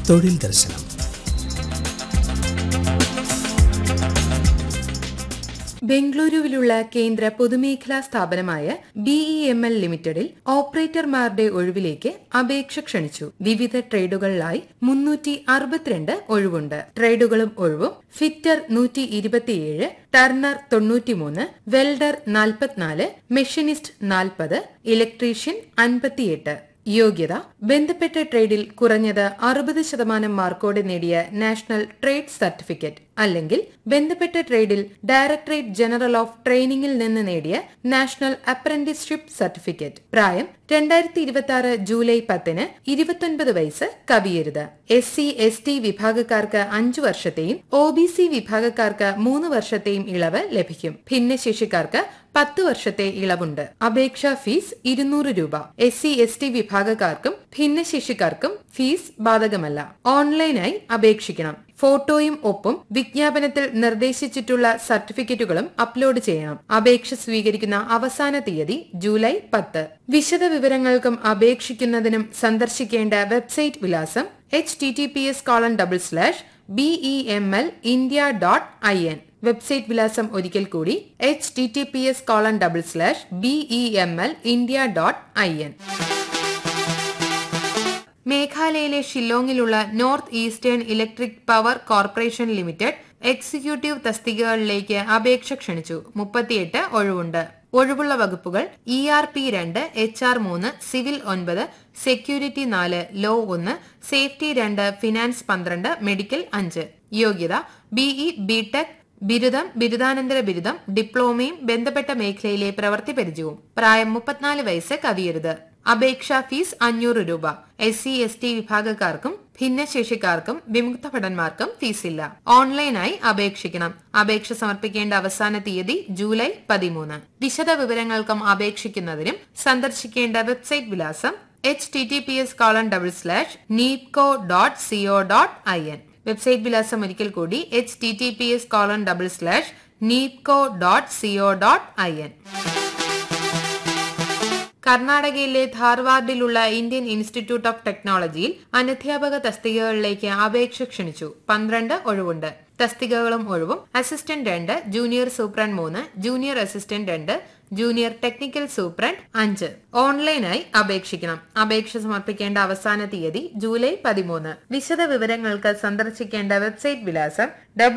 തൊഴിൽ ദർശനം ബംഗളൂരുവിലുള്ള കേന്ദ്ര പൊതുമേഖലാ സ്ഥാപനമായ ബിഇ എം എൽ ലിമിറ്റഡിൽ ഓപ്പറേറ്റർമാരുടെ ഒഴിവിലേക്ക് അപേക്ഷ ക്ഷണിച്ചു വിവിധ ട്രേഡുകളിലായി മുന്നൂറ്റി അറുപത്തിരണ്ട് ഒഴിവുണ്ട് ട്രേഡുകളും ഒഴിവും ഫിറ്റർ നൂറ്റി ഇരുപത്തിയേഴ് ടർണർ തൊണ്ണൂറ്റിമൂന്ന് വെൽഡർ നാൽപ്പത്തിനാല് മെഷീനിസ്റ്റ് നാൽപ്പത് ഇലക്ട്രീഷ്യൻ അൻപത്തിയെട്ട് യോഗ്യത ബന്ധപ്പെട്ട ട്രേഡിൽ കുറഞ്ഞത് അറുപത് ശതമാനം മാർക്കോടെ നേടിയ നാഷണൽ ട്രേഡ് സർട്ടിഫിക്കറ്റ് അല്ലെങ്കിൽ ബന്ധപ്പെട്ട ട്രേഡിൽ ഡയറക്ടറേറ്റ് ജനറൽ ഓഫ് ട്രെയിനിങ്ങിൽ നിന്ന് നേടിയ നാഷണൽ അപ്രന്റീസ്ഷിപ്പ് സർട്ടിഫിക്കറ്റ് പ്രായം രണ്ടായിരത്തി ഇരുപത്തി ആറ് ജൂലൈ പത്തിന് ഇരുപത്തൊൻപത് വയസ്സ് കവിയരുത് എസ് സി എസ് ടി വിഭാഗക്കാർക്ക് അഞ്ചു വർഷത്തെയും ഒ ബി സി വിഭാഗക്കാർക്ക് മൂന്ന് വർഷത്തെയും ഇളവ് ലഭിക്കും ഭിന്നശേഷിക്കാർക്ക് പത്ത് വർഷത്തെ ഇളവുണ്ട് അപേക്ഷാ ഫീസ് ഇരുന്നൂറ് രൂപ എസ് സി എസ് ടി വിഭാഗക്കാർക്കും ഭിന്നശേഷിക്കാർക്കും ഫീസ് ബാധകമല്ല ഓൺലൈനായി അപേക്ഷിക്കണം ഫോട്ടോയും ഒപ്പും വിജ്ഞാപനത്തിൽ നിർദ്ദേശിച്ചിട്ടുള്ള സർട്ടിഫിക്കറ്റുകളും അപ്ലോഡ് ചെയ്യണം അപേക്ഷ സ്വീകരിക്കുന്ന അവസാന തീയതി ജൂലൈ പത്ത് വിശദ വിവരങ്ങൾക്കും അപേക്ഷിക്കുന്നതിനും സന്ദർശിക്കേണ്ട വെബ്സൈറ്റ് വിലാസം H T T P S colon double slash B E M L India dot I N website വിലാസം ഒരിക്കൽ കൂടി H T T P S colon double slash B E M L India dot I N മേഘാലയയിലെ ഷില്ലോങ്ങിലുള്ള north eastern electric power corporation limited executive തസ്തികകളിലേക്ക് അപേക്ഷ ക്ഷണിച്ചു മുപ്പത്തിയെട്ട് ഒഴിവുണ്ട് ഒഴിവുള്ള വകുപ്പുകൾ ഇ ആർ പി രണ്ട് എച്ച് ആർ മൂന്ന് സിവിൽ ഒൻപത് സെക്യൂരിറ്റി നാല് ലോ ഒന്ന് സേഫ്റ്റി രണ്ട് ഫിനാൻസ് പന്ത്രണ്ട് മെഡിക്കൽ അഞ്ച് യോഗ്യത ബിഇ ബിടെക് ബിരുദം ബിരുദാനന്തര ബിരുദം ഡിപ്ലോമയും ബന്ധപ്പെട്ട മേഖലയിലെ പ്രവൃത്തി പരിചയവും പ്രായം മുപ്പത്തിനാല് വയസ്സ് കവിയരുത് അപേക്ഷാ ഫീസ് അഞ്ഞൂറ് രൂപ എസ് സി എസ് ടി വിഭാഗക്കാർക്കും ഭിന്നശേഷിക്കാർക്കും വിമുക്ത ഭടന്മാർക്കും ഫീസില്ല ഓൺലൈനായി അപേക്ഷിക്കണം അപേക്ഷ സമർപ്പിക്കേണ്ട അവസാന തീയതി ജൂലൈ പതിമൂന്ന് വിശദ വിവരങ്ങൾക്കും അപേക്ഷിക്കുന്നതിനും സന്ദർശിക്കേണ്ട വെബ്സൈറ്റ് വിലാസം H T T P S colon double slash NEEPCO dot C O dot I N website വിലാസം ഒരിക്കൽ കൂടി H T T P S colon double slash NEEPCO dot C O dot I N കർണാടകയിലെ ധാർവാർഡിലുള്ള ഇന്ത്യൻ ഇൻസ്റ്റിറ്റ്യൂട്ട് ഓഫ് ടെക്നോളജിയിൽ അനധ്യാപക തസ്തികകളിലേക്ക് അപേക്ഷ ക്ഷണിച്ചു പന്ത്രണ്ട് ഒഴിവുണ്ട് തസ്തികകളും ഒഴിവും അസിസ്റ്റന്റ് രണ്ട് ജൂനിയർ സൂപ്രണ്ട് മൂന്ന് ജൂനിയർ അസിസ്റ്റന്റ് രണ്ട് ജൂനിയർ ടെക്നിക്കൽ സൂപ്രണ്ട് അഞ്ച് ഓൺലൈനായി അപേക്ഷിക്കണം അപേക്ഷ സമർപ്പിക്കേണ്ട അവസാന തീയതി ജൂലൈ പതിമൂന്ന് വിശദ വിവരങ്ങൾക്ക് സന്ദർശിക്കേണ്ട വെബ്സൈറ്റ് വിലാസം